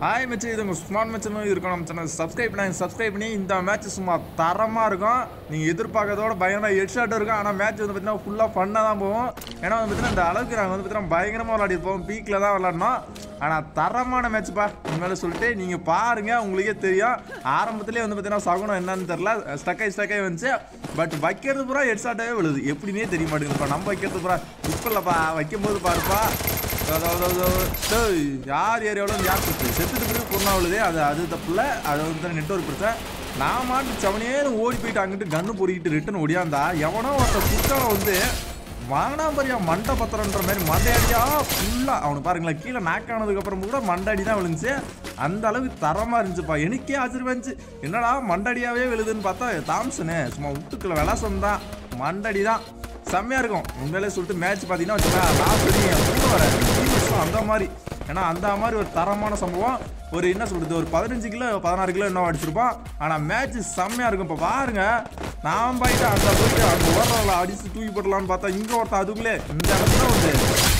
hi மச்சி இது உங்கள் ஸ்மார்ட் மேட்ச்னு இருக்கும் நம்ம சேனல் சப்ஸ்கிரைப் பண்ணி சப்ஸ்கிரைப் பண்ணி இந்த மேட்ச் சும்மா தரமாக இருக்கும் நீங்கள் எதிர்பார்க்கறதோட பயங்கரமாக ஹெட்ஷாட் இருக்கும் ஆனால் மேட்ச் வந்து பார்த்தீங்கன்னா ஃபுல்லாக ஃபன்னாக தான் போகும் ஏன்னா வந்து பார்த்தீங்கன்னா இந்த அளவுக்கு நாங்கள் வந்து பார்த்தீங்கன்னா பயங்கரமாக விளையாடிருப்போம் பீக்கில் தான் விளாடணும் ஆனால் தரமான மேட்ச்ப்பா உண்மையில சொல்லிட்டு நீங்கள் பாருங்கள் உங்களுக்கே தெரியும் ஆரம்பத்திலே வந்து பார்த்தீங்கன்னா சகுனம் என்னன்னு தெரில ஸ்டக்காய் ஸ்டக்காய் வந்துச்சு பட் வைக்கிறது பூரா ஹெட்ஷாட்டாகவே விழுது எப்படின்னே தெரிய மாட்டேங்குதுப்பா நம்ம வைக்கிறது பூரா இப்போ இல்லைப்பா வைக்கும்போது பாருப்பா அதாவது டேய், யார் ஏரியாவில் வந்து யார் செத்து செத்துட்டு பிறகு பொண்ணா விழுதே அது அது தப்புல அது வந்து நெட்ஒர்க் பிரச்சனை நான் மாட்டு செவனேன்னு ஓடி போயிட்டு அங்கிட்டு கன்று பொறிக்கிட்டு ரிட்டன் ஓடியாந்தா எவனோ ஒருத்தர் குற்றால வந்து வானாம்பரியா மண்டை பத்திரன்ற மாதிரி மண்டையடியா ஃபுல்லாக அவனை பாருங்களேன் கீழே நாக் ஆனதுக்கப்புறம் கூட மண்டடி தான் விழுந்துச்சு அந்த அளவுக்கு தரமாக இருந்துச்சுப்பா எனக்கே ஆச்சரியமா இருந்துச்சு என்னடா மண்டடியாவே விழுதுன்னு பார்த்தா தாம்சனு சும்மா விட்டுக்கல விளாசம் தான் மண்டடி தான் செம்மையா இருக்கும் உண்மையிலே சொல்லிட்டு மேட்ச் பார்த்தீங்கன்னா வச்சுக்கோங்க லாஸ்ட் வரைக்கும் கூட வர teams அந்த மாதிரி ஏன்னா அந்த மாதிரி ஒரு தரமான சம்பவம் ஒரு என்ன சொல்றது ஒரு பதினஞ்சு கிலோ பதினாறு கிலோ என்ன அடிச்சிருப்போம் ஆனால் மேட்ச் செம்மையா இருக்கும் இப்போ பாருங்க நான் போயிட்டு அந்த போயிட்டு அந்த ஓடுறவளை அடிச்சு தூக்கி போடலாம்னு பார்த்தா இங்கே ஒருத்தன் அதுக்குள்ளே இந்த இடத்துல வந்து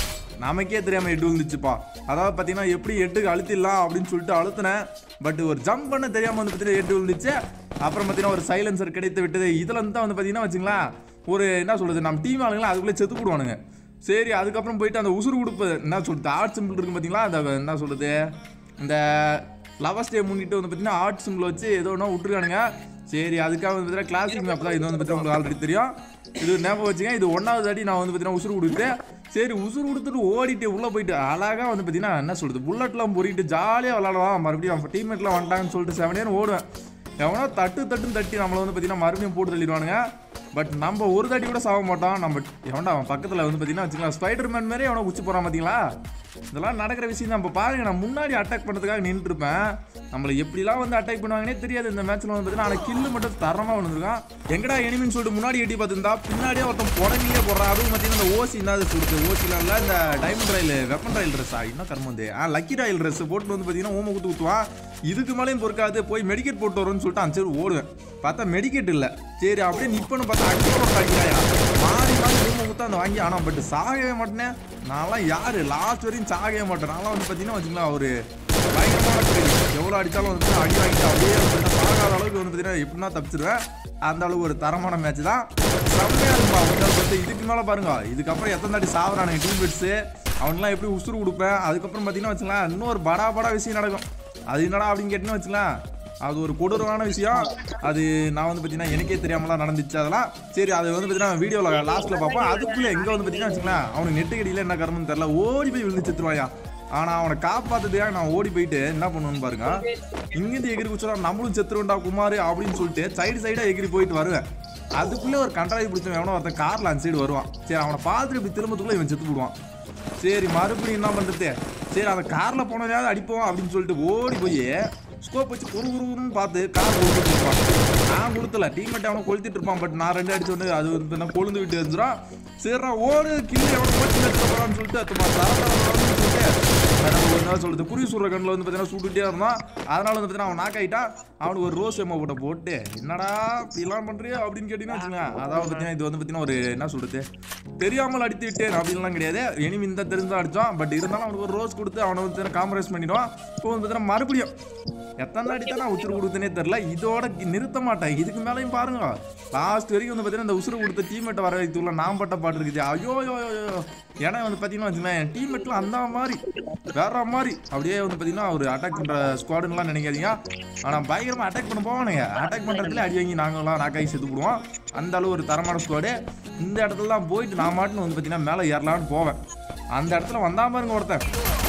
நமக்கே தெரியாம எட்டு விழுந்துச்சுப்பா அதாவது பார்த்தீங்கன்னா எப்படி எட்டுக்கு அழுத்திடலாம் அப்படின்னு சொல்லிட்டு அழுத்தினேன் பட் ஒரு ஜம்ப் பண்ண தெரியாம வந்து பார்த்தீங்கன்னா எட்டு விழுந்துச்சு அப்புறம் பார்த்தீங்கன்னா ஒரு சைலன்சர் கிடைத்து விட்டது இதுல இருந்து தான் வந்து பார்த்தீங்கன்னா வச்சுங்களேன் ஒரு என்ன சொல்றது நம்ம டீம் ஆளுங்களாம் அதுக்குள்ளே செத்து போடுவானுங்க சரி அதுக்கப்புறம் போயிட்டு அந்த உசுறு கொடுப்பு என்ன சொல்றது ஆர்ட் சிம்பிள் இருக்கு பார்த்தீங்களா அந்த என்ன சொல்றது இந்த லவர்ஸ் டே முன்னிட்டு வந்து பார்த்தீங்கன்னா ஆர்ட் சிம்பிள் வச்சு ஏதோ ஒன்றா விட்டுருக்கானுங்க சரி அதுக்காக வந்து பார்த்தீங்கன்னா கிளாசிக் மேப் தான் இது வந்து பார்த்தீங்கன்னா உங்களுக்கு ஆல்ரெடி தெரியும் இது ஞாபகம் வச்சுங்க இது ஒன்றாவது அடி நான் வந்து பார்த்தீங்கன்னா உசுறு கொடுத்து சரி உசுறு கொடுத்துட்டு ஓடிட்டு உள்ளே போயிட்டு அழகாக வந்து பார்த்தீங்கன்னா என்ன சொல்கிறது புல்லட்லாம் பொறிட்டு ஜாலியாக விளாடலாம் மறுபடியும் அவன் டீம்மேட்லாம் வந்துட்டாங்கன்னு சொல்லிட்டு செவனேன்னு ஓடுவேன் எவனோ தட்டு தட்டுன்னு தட்டி நம்மளை வந்து பார்த்தீங்கன்னா மறுபடியும் போட்டு தள்ளிடுவானுங்க பட் நம்ம ஒரு தாட்டி கூட சாக மாட்டோம் நம்ம எவன்டா அவன் பக்கத்தில் வந்து பார்த்தீங்கன்னா வச்சுக்கலாம் ஸ்பைடர் மேன் மாதிரி எவனோ குச்சி போகிறான் பார்த்தீங்களா இதெல்லாம் நடக்கிற விஷயம் தான் இப்போ பாருங்க நான் முன்னாடி அட்டாக் பண்ணுறதுக்காக நின்றுட்டு இருப்பேன் நம்மளை எப்படிலாம் வந்து அட்டாக் பண்ணுவாங்கன்னே தெரியாது இந்த மேட்ச்சில் வந்து பார்த்தீங்கன்னா ஆனால் கில்லு மட்டும் தரமாக விழுந்துருக்கான் எங்கடா எனிமின்னு சொல்லிட்டு முன்னாடி எட்டி பார்த்துருந்தா பின்னாடியே ஒருத்தன் புடங்கிலே போடுறான் அதுவும் பார்த்தீங்கன்னா இந்த ஓசி என்ன சொல்லுது ஓசிலாம் இல்லை இந்த டைமண்ட் ரயில் வெப்பன் ரயில் ட்ரெஸ்ஸா என்ன கர்மம் வந்து ஆ லக்கி ராயல் ட்ரெஸ் போட்டு வந்து பார்த்தீங்கன்னா ஓம குத்து குத்துவான் இதுக்கு மேலேயும் பொறுக்காது போய் மெடிக்கெட் போட்டு வரும்னு சொல்லிட்டு அந்த சரி ஓடுவேன் பார்த்தா மெடிக்கெட் இல்லை சரி அப்படியே நிப்பன்னு பார்த்தா அடிச்சு ஒரு அடிக்கிறாயா மாறி மாறி ரூமை குத்தா அந்த வாங்கி ஆனால் பட் சாகவே மாட்டேனே நான்லாம் யாரு லாஸ்ட் வரையும் சாகவே மாட்டேன் நான்லாம் வந்து பார்த்தீங்கன்னா வச்சுக்கலாம் ஒரு பயங்கரமான பிளேயர் எவ்வளோ அடித்தாலும் வந்து அடி வாங்கிட்டு அப்படியே வந்து சாகாத அளவுக்கு வந்து பார்த்தீங்கன்னா எப்படின்னா தப்பிச்சிருவேன் அந்த அளவுக்கு ஒரு தரமான மேட்ச் தான் செம்மையாக இருக்கும்பா அவங்க வந்து இதுக்கு மேலே பாருங்க இதுக்கப்புறம் எத்தனை தாட்டி சாப்பிட்றானுங்க டீம் பெட்ஸு அவனுலாம் எப்படி உசுறு கொடுப்பேன் அதுக்கப்புறம் பார்த்தீங்கன்னா வச்சுக்கலாம் இன்னொரு படா படா விஷயம் நடக்கும் அது என்னடா அப்படின்னு கேட்டுன்னு வச்சுக்கலாம் அது ஒரு கொடூரமான விஷயம் அது நான் வந்து பார்த்தீங்கன்னா எனக்கே தெரியாமலாம் நடந்துச்சு அதெல்லாம் சரி அது வந்து பார்த்தீங்கன்னா வீடியோவில் லாஸ்ட்டில் பார்ப்போம் அதுக்குள்ளே எங்கே வந்து பார்த்தீங்கன்னா வச்சுக்கலாம் அவனுக்கு நெட்டு கடியில் என்ன கருமன்னு தெரில ஓடி போய் விழுந்து செத்துருவாயா ஆனால் அவனை காப்பாத்துறதுக்காக நான் ஓடி போயிட்டு என்ன பண்ணுவேன்னு பாருங்க இங்கேருந்து எகிரி குச்சா நம்மளும் செத்துருவேன்டா குமார் அப்படின்னு சொல்லிட்டு சைடு சைடாக எகிரி போயிட்டு வருவேன் அதுக்குள்ளே ஒரு கண்டாய் பிடிச்சவன் எவனோ ஒருத்தன் காரில் அந்த சைடு வருவான் சரி அவனை பார்த்துட்டு இப்படி திரும்பத்துக்குள்ளே இவன் செத்து போடுவான் சரி மறுபடியும் என்ன பண்ணுறது சரி அந்த காரில் போனதையாவது அடிப்போம் அப்படின்னு சொல்லிட்டு ஓடி போய் ஸ்கோப் வச்சு குறு குருன்னு பார்த்து கார் கொளுத்திட்டு இருப்பான் நான் கொளுத்தல டீம்மேட் அவனை கொளுத்திட்டு இருப்பான் பட் நான் ரெண்டு அடிச்சு வந்து அது வந்து நான் கொழுந்து விட்டு வந்துடும் சரிடா ஓடு கில்லு எவனை போச்சு வச்சுருப்பான்னு சொல்லிட்டு அது தர சொல்லிட்டு நம்ம ஒரு நாள் சொல்றது குருவி சுடுற கண்ணில் வந்து பார்த்தீங்கன்னா சுட்டுட்டே இருந்தான் அதனால வந்து பார்த்தீங்கன்னா அவன் நாக் ஆகிட்டான் அவனுக்கு ஒரு ரோஸ் எம்மோ போட்ட போட்டு என்னடா இப்படிலாம் பண்ணுறியா அப்படின்னு கேட்டீங்கன்னா வச்சுங்க அதாவது பார்த்தீங்கன்னா இது வந்து பார்த்தீங்கன்னா ஒரு என்ன சொல்றது தெரியாமல் அடித்து விட்டேன் அப்படின்லாம் கிடையாது இனிமே இந்த தெரிஞ்சு தான் அடித்தான் பட் இருந்தாலும் அவனுக்கு ஒரு ரோஸ் கொடுத்து அவனை வந்து காம்ப்ரமைஸ் பண்ணிடுவான் இப்போ வந்து பார்த்தீங்கன்னா மறுபடியும் எத்தனை அடி தான் நான் உசுறு கொடுத்தனே தெரில இதோட நிறுத்த மாட்டேன் இதுக்கு மேலேயும் பாருங்க லாஸ்ட் வரைக்கும் வந்து பார்த்தீங்கன்னா இந்த உசுறு கொடுத்த டீம்மேட்டை வர வைத்துள்ள நான் பட்ட பாட்டு இருக்குது ஐயோ ஐயோ ஐயோ ஏன்னா வந்து பார்த்தீங்கன்னா வச்சுக்கோங்க என் டீம்மேட்லாம் அந்த மாதிரி வேற மாதிரி அப்படியே வந்து பார்த்தீங்கன்னா ஒரு அட்டாக் பண்ணுற ஸ்குவாடுலாம் நினைக்காதீங்க ஆனால் பயங்கரமாக அட்டாக் பண்ண போவானுங்க அட்டாக் பண்ணுறதுல அடி வாங்கி நாங்களாம் நாக்காகி செத்து போடுவோம் அந்த அளவு ஒரு தரமான ஸ்குவாடு இந்த இடத்துலலாம் போயிட்டு நான் மாட்டுன்னு வந்து பார்த்தீங்கன்னா மேலே ஏறலான்னு போவேன் அந்த இடத்துல வந்தா பாருங்க ஒருத்தன்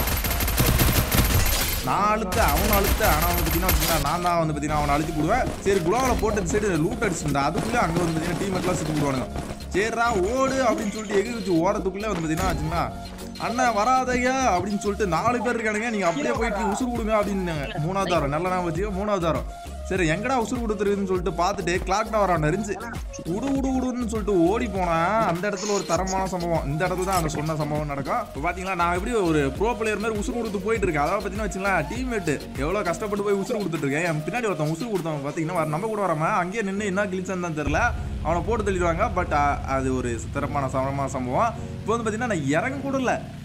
நான் அழுத்த அவனை அழுத்த ஆனால் வந்து பார்த்தீங்கன்னா வச்சுக்கோங்க நான் தான் வந்து பார்த்தீங்கன்னா அவனை அழுத்தி போடுவேன் சரி குளோவில் போட்டு இந்த சைடு லூட் அடிச்சிருந்தா அதுக்குள்ளே அங்கே வந்து பார்த்தீங்கன்னா டீமெட்லாம் சுற்றி போடுவானுங்க சரிடா ஓடு அப்படின்னு சொல்லிட்டு எகிரி வச்சு ஓரத்துக்குள்ளே வந்து பார்த்தீங்கன்னா வச்சுங்களா அண்ணன் வராதையா அப்படின்னு சொல்லிட்டு நாலு பேர் இருக்கானுங்க நீங்கள் அப்படியே போயிட்டு உசுறு கொடுங்க அப்படின்னு மூணாவது வாரம் நல்ல நான் வச்சுக்கோ மூணாவது வாரம் சரி எங்கடா உசுறு கொடுத்துருக்குன்னு சொல்லிட்டு பார்த்துட்டு கிளாக் டவர் அவன் இருந்துச்சு உடு உடு உடுன்னு சொல்லிட்டு ஓடி போனேன் அந்த இடத்துல ஒரு தரமான சம்பவம் இந்த இடத்துல தான் அங்கே சொன்ன சம்பவம் நடக்கும் இப்போ பார்த்தீங்களா நான் எப்படி ஒரு ப்ரோ பிளேயர் மாதிரி உசுறு கொடுத்து போயிட்டு இருக்கேன் அதாவது பார்த்தீங்கன்னா வச்சுங்களேன் டீம்மேட் எவ்வளோ கஷ்டப்பட்டு போய் உசுறு கொடுத்துட்டு இருக்கேன் என் பின்னாடி ஒருத்தன் உசுறு கொடுத்தவன் பார்த்தீங்கன்னா வர- நம்ம கூட வராம அங்கேயே நின்று என்ன கிழிச்சான்னு தான் தெரில அவனை போட்டு தள்ளிடுவாங்க பட் அது ஒரு தரமான சமமான சம்பவம் இப்போ வந்து பார்த்தீங்கன்னா நான் இறங்க கூட இல்லை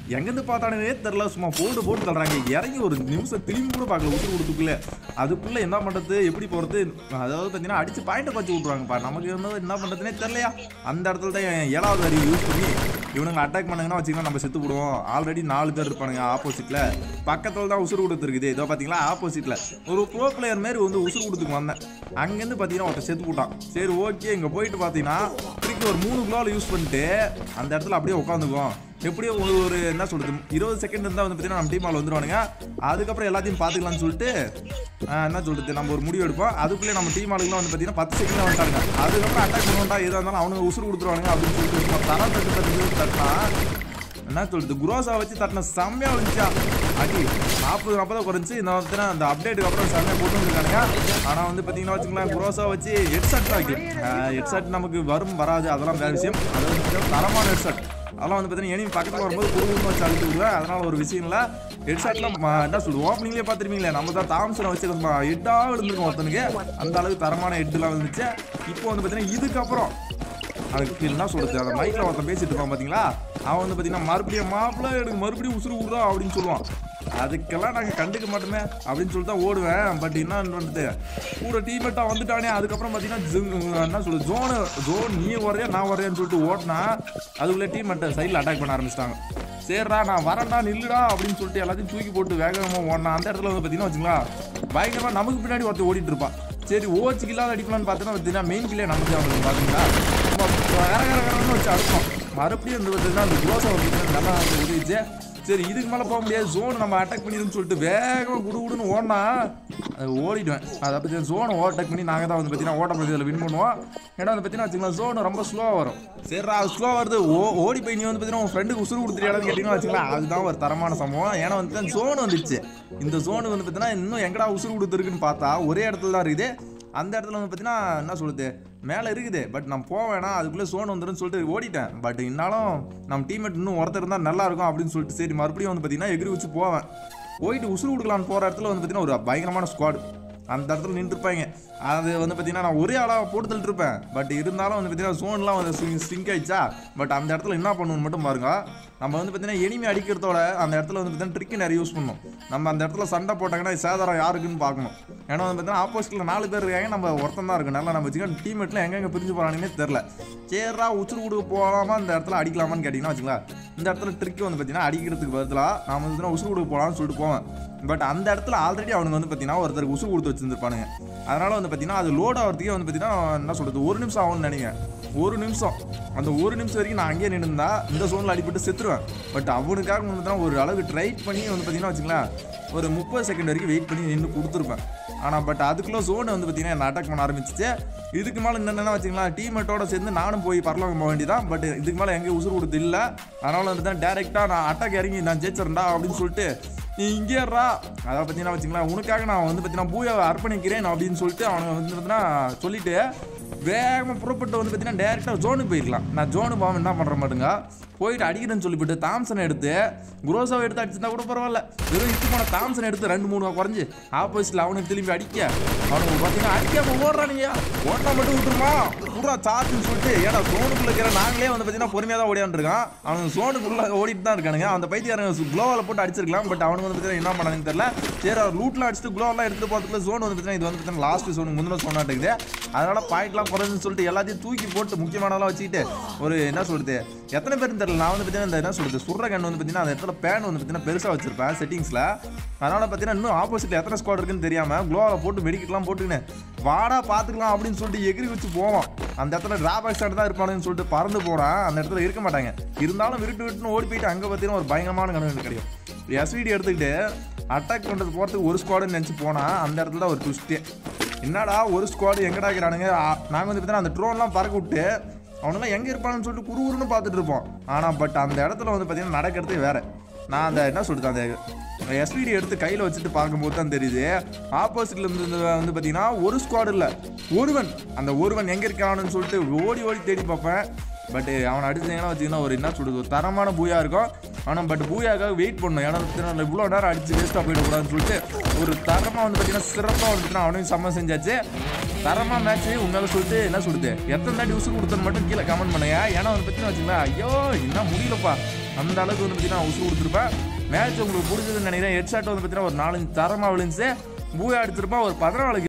எங்கேருந்து பார்த்தானே தெரில சும்மா போட்டு போட்டு தள்ளுறாங்க இறங்கி ஒரு நிமிஷம் திரும்பி கூட பார்க்கல உசுறு கொடுத்துக்குள்ள அதுக்குள்ளே என்ன பண்ணுறது எப்படி போகிறது அதாவது பார்த்தீங்கன்னா அடித்து பாயிண்டை பச்சு விட்ருவாங்கப்பா நமக்கு வந்து என்ன பண்ணுறதுனே தெரிலையா அந்த இடத்துல தான் என் ஏழாவது அறிவு யூஸ் பண்ணி இவனுங்க அட்டாக் பண்ணாங்கன்னா வச்சுக்கலாம் நம்ம செத்து போடுவோம் ஆல்ரெடி நாலு பேர் இருப்பானுங்க ஆப்போசிட்டில் பக்கத்தில் தான் உசுறு கொடுத்துருக்குது இதோ பார்த்தீங்களா ஆப்போசிட்டில் ஒரு ப்ரோ பிளேயர் மாரி வந்து உசுறு கொடுத்துக்கு வந்தேன் அங்கேருந்து பார்த்தீங்கன்னா ஒருத்தர் செத்து போட்டான் சரி ஓகே இங்கே போயிட்டு பார்த்தீங்கன்னா திருப்பி ஒரு மூணு குளோவில் யூஸ் பண்ணிட்டு அந்த இடத்துல அப்படியே உட்காந்துக்குவோம் எப்படியும் ஒரு ஒரு என்ன சொல்றது இருபது செகண்ட் இருந்தால் வந்து பார்த்தீங்கன்னா நம்ம டீம் ஆள் வந்துருவானுங்க அதுக்கப்புறம் எல்லாத்தையும் பார்த்துக்கலாம்னு சொல்லிட்டு ஆஹ், என்ன சொல்றது நம்ம ஒரு முடிவு எடுப்போம் அதுக்குள்ளே நம்ம டீம் ஆளுங்களாம் வந்து பார்த்தீங்கன்னா பத்து செகண்ட் வந்துட்டாங்க அதுக்கப்புறம் அட்டாக் பண்ணுவோம்டா எதாக இருந்தாலும் அவனுங்க உசுறு கொடுத்துருவானுங்க அப்படின்னு சொல்லிட்டு சும்மா தரம் தட்டு தட்டு தட்டினா என்ன சொல்றது குரோஸா வச்சு தட்டின செம்மையா வந்துச்சா அடி நாற்பது நாற்பதா குறைஞ்சி இந்த வந்து அந்த அப்டேட்டுக்கு அப்புறம் செம்மையா போட்டு வந்துருக்கானுங்க ஆனா வந்து பாத்தீங்கன்னா வச்சுக்கலாம் குரோஸா வச்சு ஹெட்செட் வைக்கல ஹெட்செட் நமக்கு வரும் வராது அதெல்லாம் வேற விஷயம் அது வந்து பாத்தீங்கன்னா தரமான ஹெட்செட் அதெல்லாம் வந்து பார்த்தீங்கன்னா இனி பக்கத்தில் வரும்போது குடும்பம் வச்சு அழுத்தி விடுவேன் அதனால ஒரு விஷயம் இல்லை ஹெட்செட்லாம் என்ன சொல்லுவோம் ஓப்பனிங்லேயே பார்த்துருப்பீங்களே நம்ம தான் தாம்சனை வச்சு ஹெட்டாக இருந்திருக்கோம் ஒருத்தனுக்கு அந்த அளவுக்கு தரமான ஹெட்லாம் வந்துச்சு இப்போ வந்து பார்த்தீங்கன்னா இதுக்கப்புறம் அதுக்கு என்ன சொல்றது அந்த மைக்ல ஒருத்தன் பேசிட்டு இருப்பான் பாத்தீங்களா அவன் வந்து பாத்தீங்கன்னா மறுபடியும் மாப்பிள்ள எனக்கு மறுபடியும் உசுறு விடுறா அப்படின்னு சொல்லுவான் அதுக்கெல்லாம் நாங்க கண்டுக்க மாட்டோமே அப்படின்னு சொல்லிட்டு தான் ஓடுவேன் பட் என்ன பண்ணுறது கூட டீமேட்டா வந்துட்டானே அதுக்கப்புறம் பாத்தீங்கன்னா ஜிங்- என்ன சொல்றது ஜோனு ஜோன் நீ வரையா நான் வரையான்னு சொல்லிட்டு ஓட்டினா அதுக்குள்ளே டீமேட்டை சைடில் அட்டாக் பண்ண ஆரம்பிச்சிட்டாங்க சரிடா நான் வரேன்டா நில்லுடா அப்படின்னு சொல்லிட்டு எல்லாத்தையும் தூக்கி போட்டு வேகமாக ஓடினா அந்த இடத்துல வந்து பார்த்தீங்கன்னா வச்சுங்களா பயங்கரமா நமக்கு பின்னாடி ஒருத்தர் ஓடிட்டு இருப்பான் சரி ஓச்சு இல்லாத அடிக்கலாம்னு பார்த்தோன்னா பார்த்தீங்கன்னா மெயின் கிளே நமக்கு அவங்களுக்கு பார்த்தீங்களா சும்மா வேற வேற வேறன்னு வச்சு அடிப்போம் மறுபடியும் வந்து பார்த்தீங்கன்னா அந்த குளோஸை வந்து நல்லா உதவிச்சு சரி இதுக்கு மேலே போக முடியாது ஜோன் நம்ம அட்டாக் பண்ணிடுன்னு சொல்லிட்டு வேகமாக குடு குடுன்னு ஓடினா அது ஓடிடுவேன் அதை பற்றி ஜோனை ஓவர்டேக் பண்ணி நாங்கள் தான் வந்து பார்த்தீங்கன்னா ஓட்ட பகுதியில் வின் பண்ணுவோம் ஏன்னா வந்து பார்த்தீங்கன்னா வச்சுக்கலாம் ஜோன் ரொம்ப ஸ்லோவாக வரும் சரிடா அது ஸ்லோவாக வருது ஓ ஓடி போய் நீ வந்து பார்த்தீங்கன்னா உன் ஃப்ரெண்டுக்கு உசுறு கொடுத்துருயான்னு கேட்டிங்கன்னா வச்சுக்கலாம் அதுதான் ஒரு தரமான சம்பவம் ஏன்னா வந்து ஜோன் வந்துடுச்சு இந்த ஜோனு வந்து பார்த்தீங்கன்னா இன்னும் எங்கடா உசுறு கொடுத்துருக்குன்னு பார்த்தா ஒரே இடத்துல தான் இருக்குது அந்த இடத்துல வந்து பார்த்தீங்கன்னா என்ன சொல்லுது மேலே இருக்குது பட் நான் போக வேணாம் அதுக்குள்ளே சோன் வந்துடும் சொல்லிட்டு ஓடிட்டேன் பட் இருந்தாலும் நம்ம டீம்மேட் இன்னும் ஒருத்தர் இருந்தால் நல்லா இருக்கும் அப்படின்னு சொல்லிட்டு சரி மறுபடியும் வந்து பார்த்தீங்கன்னா எகிரி வச்சு போவேன் போயிட்டு உசுறு கொடுக்கலான்னு போகிற இடத்துல வந்து பார்த்தீங்கன்னா ஒரு பயங்கரமான ஸ்குவாட் அந்த இடத்துல நின்றுருப்பாங்க அது வந்து பார்த்தீங்கன்னா நான் ஒரே ஆளாக போட்டு தள்ளிட்டு இருப்பேன் பட் இருந்தாலும் வந்து பார்த்தீங்கன்னா ஜோன்லாம் வந்து ஸ்விங் ஆயிடுச்சா பட் அந்த இடத்துல என்ன பண்ணணும்னு மட்டும் பாருங்க நம்ம வந்து பார்த்தீங்கன்னா எனிமி அடிக்கிறதோட அந்த இடத்துல வந்து பார்த்தீங்கன்னா ட்ரிக்கு நிறைய யூஸ் பண்ணணும் நம்ம அந்த இடத்துல சண்டை போட்டாங்கன்னா சேதாரம் யாருக்குன்னு பார்க்கணும் ஏன்னா வந்து பார்த்தீங்கன்னா ஆப்போசிட்டில் நாலு பேர் இருக்காங்க நம்ம ஒருத்தன் தான் இருக்கு நல்லா நம்ம வச்சுக்கோங்க டீம்மேட்டில் எங்கெங்கே பிரிஞ்சு போகிறானுன்னே தெரில சேரா உச்சுரு கொடுக்க போகலாமா இந்த இடத்துல அடிக்கலாமான்னு கேட்டிங்கன்னா வச்சுக்கலாம் இந்த இடத்துல ட்ரிக்கு வந்து பார்த்தீங்கன்னா அடிக்கிறதுக்கு பதிலாக நான் வந்து பார்த்தீங்கன்னா உசுறு கொடுக்க போகலான்னு சொல்லிட்டு போவேன் பட் அந்த இடத்துல ஆல்ரெடி அவனுங்க வந்து பார்த்தீங்கன்னா ஒருத்தருக்கு உசு கொடுத்து வச்சிருந்துருப்பானுங்க அதனால வந்து பார்த்தீங்கன்னா அது லோட் ஆகிறதுக்கே வந்து பார்த்தீங்கன்னா என்ன சொல்றது ஒரு நிமிஷம் ஆகும்னு நினைக்கிறேன் ஒரு நிமிஷம் அந்த ஒரு நிமிஷம் வரைக்கும் நான் அங்கேயே நின்றுந்தா இந்த சோனில் அடிபட்டு செத்துருவேன் பட் அவனுக்காக வந்து பார்த்தீங்கன்னா ஒரு அளவுக்கு ட்ரை பண்ணி வந்து பார்த்தீங்கன்னா வச்சுங்களேன் ஒரு முப்பது செகண்ட் வரைக்கும் வெயிட் பண்ணி நின்று கொடுத்துருப்பேன் ஆனால் பட் அதுக்குள்ளே ஜோன் வந்து பார்த்தீங்கன்னா என்ன அட்டாக் பண்ண ஆரம்பிச்சிச்சு இதுக்கு மேலே என்னென்னா வச்சுங்களேன் டீமேட்டோட சேர்ந்து நானும் போய் பரலோகம் போக வேண்டியதான் பட் இதுக்கு மேலே எங்கேயும் உசுறு கொடுத்து இல்லை அதனால வந்து தான் டேரெக்டாக நான் அட்டாக் இறங்கி நான் ஜெயிச்சிடறேன்டா அப்படின்னு சொல்லிட்டு நீ இங்கேறா அதை பார்த்தீங்கன்னா வச்சுங்களேன் உனக்காக நான் வந்து பார்த்தீங்கன்னா பூயாவை அர்ப்பணிக்கிறேன் அப்படின்னு சொல்லிட்டு அவனுங்க வந்து பார்த்தீங்கன்னா சொல்லிட்டு வேகமாக புறப்பட்டு வந்து பார்த்தீங்கன்னா டேரெக்டாக ஜோனுக்கு போயிருக்கலாம் நான் ஜோனு போகாமல் என்ன பண்ணுற மாட்டுங்க போயிட்டு அடிக்கிறேன்னு சொல்லிவிட்டு தாம்சனை எடுத்து குரோசாவை எடுத்து அடிச்சிருந்தா கூட பரவாயில்ல வெறும் இட்டு போன தாம்சனை எடுத்து ரெண்டு மூணு குறைஞ்சி ஆப்போசிட்டில் அவனுக்கு திரும்பி அடிக்க அவனுக்கு பார்த்தீங்கன்னா அடிக்காம ஓடுறானுங்க ஓட்டா மட்டும் விட்டுருமா பூரா சார்ஜ்னு சொல்லிட்டு ஏன்னா ஜோனுக்குள்ள இருக்கிற நாங்களே வந்து பார்த்தீங்கன்னா பொறுமையாக தான் ஓடியாண்டு இருக்கான் அவனுக்கு ஜோனுக்குள்ள ஓடிட்டு தான் இருக்கானுங்க அந்த பைத்தியாரங்க குளோவில் போட்டு அடிச்சிருக்கலாம் பட் அவனுக்கு வந்து பார்த்தீங்கன்னா என்ன பண்ணாங்கன்னு தெரியல சரி அவர் லூட்லாம் அடிச்சுட்டு குளோவெல்லாம் எடுத்து போகிறதுக்குள்ள ஜோன் வந்து பார்த்தீங்கன்னா இது வந்து பார்த்தீங்கன்னா லாஸ்ட் ஜோனுக்கு முந்தின ஜோன் இருக்குது அதனால பாயிண்ட்லாம் குறைஞ்சுன்னு சொல்லிட்டு எல்லாத்தையும் தூக்கி போட்டு முக்கியமானதெல்லாம் வச்சுக்கிட்டு ஒரு என்ன சொல்றது எத்தனை பேர் தெரியல நான் வந்து பார்த்தீங்கன்னா இந்த என்ன சொல்றது சுடுற கண்ணு வந்து பார்த்தீங்கன்னா அந்த இடத்துல பேன் வந்து பார்த்தீங்கன்னா பெருசாக வச்சிருப்பேன் செட்டிங்ஸில் அதனால பார்த்தீங்கன்னா இன்னும் ஆப்போசிட்ல எத்தனை ஸ்குவாட் இருக்குன்னு தெரியாம குளோவில் போட்டு வெடிக்கலாம் போட்டுக்கினேன் வாடா பார்த்துக்கலாம் அப்படின்னு சொல்லிட்டு எகிரி வச்சு போவோம் அந்த இடத்துல டிராபேக் சைடு தான் இருப்பானுன்னு சொல்லிட்டு பறந்து போறான் அந்த இடத்துல இருக்க மாட்டாங்க இருந்தாலும் விருட்டு விட்டுன்னு ஓடி போயிட்டு அங்கே பார்த்தீங்கன்னா ஒரு பயங்கரமான கனவு எனக்கு கிடைக்கும் எஸ்விடி எடுத்துக்கிட்டு அட்டாக் பண்ணுறது போகிறதுக்கு ஒரு ஸ்குவாடுன்னு நினச்சி போனால் அந்த இடத்துல தான் ஒரு ட்விஸ்ட்டே என்னடா ஒரு ஸ்குவாடு எங்கடா இருக்கிறானுங்க நாங்கள் வந்து பார்த்தீங்கன்னா அந்த ட்ரோன்லாம் பறக்க விட்டு அவனெல்லாம் எங்கே இருப்பானுன்னு சொல்லிட்டு குறுகுறுன்னு பார்த்துட்டு இருப்போம் ஆனால் பட் அந்த இடத்துல வந்து பார்த்தீங்கன்னா நடக்கிறதே வேற நான் அந்த என்ன சொல்றது அந்த எஸ்விடி எடுத்து கையில் வச்சுட்டு பார்க்கும்போது தான் தெரியுது ஆப்போசிட்ல இருந்து இந்த வந்து பார்த்தீங்கன்னா ஒரு ஸ்குவாட் இல்லை ஒருவன் அந்த ஒருவன் எங்கே இருக்கானுன்னு சொல்லிட்டு ஓடி ஓடி தேடி பார்ப்பேன் பட் அவனை அடிச்சீங்கன்னா வச்சுங்கன்னா ஒரு என்ன சொல்றது ஒரு தரமான பூயா இருக்கும் ஆனால் பட் பூயாக்காக வெயிட் பண்ணணும் ஏன்னா வந்து பார்த்தீங்கன்னா இவ்வளோ நேரம் அடிச்சு வேஸ்ட்டாக போயிடக்கூடாதுன்னு சொல்லிட்டு ஒரு தரமாக வந்து பார்த்தீங்கன்னா சிறப்பாக வந்து பார்த்தீங்கன்னா அவனையும் செம்ம செஞ்சாச்சு தரமாக மேட்ச் உண்மையில சொல்லிட்டு என்ன சொல்லுது எத்தனை தாட்டி உசுறு கொடுத்தன்னு மட்டும் கீழே கமெண்ட் பண்ணுங்க ஏன்னா வந்து பார்த்தீங்கன்னா வச்சுங்களேன் ஐயோ என்ன முடியலப்பா அந்த அளவுக்கு வந்து பார்த்தீங்கன்னா உசுறு கொடுத்துருப்பேன் மேட்ச் உங்களுக்கு பிடிச்சதுன்னு நினைக்கிறேன் ஹெட் ஷாட் வந்து பார்த்தீங்கன்னா ஒரு நாலஞ்சு தரமாக விழுந்துச்சு பூயா அடிச்சிருப்பா ஒரு பதினாலு